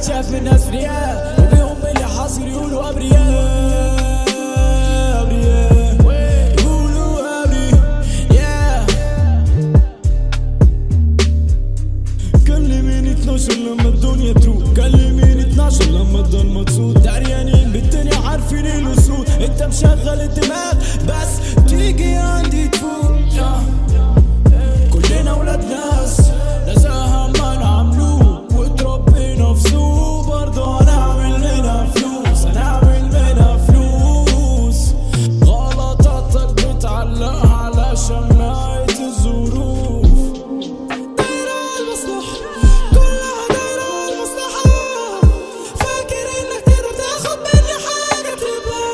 بتشاف من ناس رياء وبيهم اللي حاصل يقولوا ابرياء ابرياء يقولوا ابرياء كلميني 12 لما الدنيا تروق كلميني 12 لما الضلمة تسود دريانين بالدنيا عارفين الاسود انت مشغل الدماغ بس تيجي عندي تفوق كلنا ولاد ناس نزاهة ما نعملوه وتربينا في سوق برضه هنعمل منها فلوس هنعمل منها فلوس غلطاتك بتعلقها على شماعة الظروف دايرة المصلحة كلها دايرة المصلحة فاكر انك تقدر تاخد مني حاجة تبقى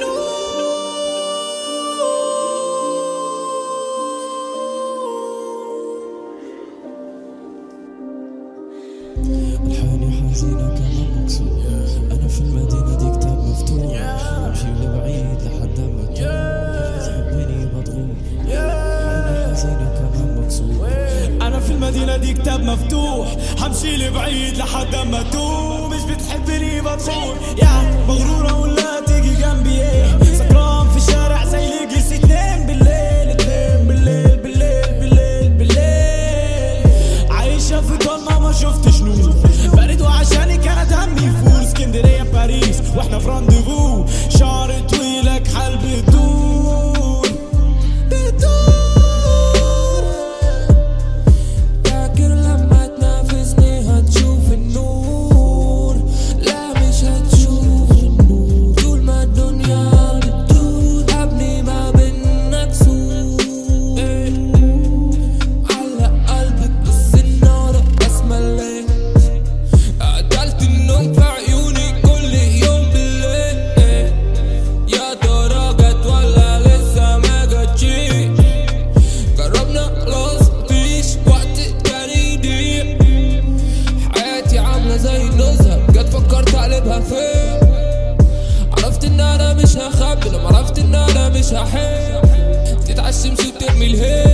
مجنون الحاني حزينة كمان مكسور أنا في المدينة دي كتاب مفتوح أمشي لبعيد لحد ما تروح تحبني مضغوط حالي حزينة كمان مكسور أنا في المدينة دي كتاب مفتوح همشي لبعيد لحد ما توه مش بتحبني بطول يا مغرورة ولا تيجي جنبي ايه سكران في الشارع زي اللي جلس اتنين بالليل اتنين بالليل بالليل بالليل بالليل عايشة في ضلمة ما شفتش نور برد وعشاني كانت همي فول اسكندرية باريس واحنا في رانديفو شعر طويلك حال بتدور بتدور فاكر لما تنافسني هتشوف النور لا مش هتشوف النور طول ما الدنيا بتدور ابني ما بينك سور علق قلبك بس النار بس مليت قتلت النوم في عيوني كل يوم بالليل يا ترى جت ولا لسه ما جتش جربنا خلاص مفيش وقت تاني يضيع حياتي عاملة زي النزهة جت فكرت اقلبها فين عرفت ان انا مش هخبي لما عرفت ان انا مش هحب تتعشمش وترمي الهيل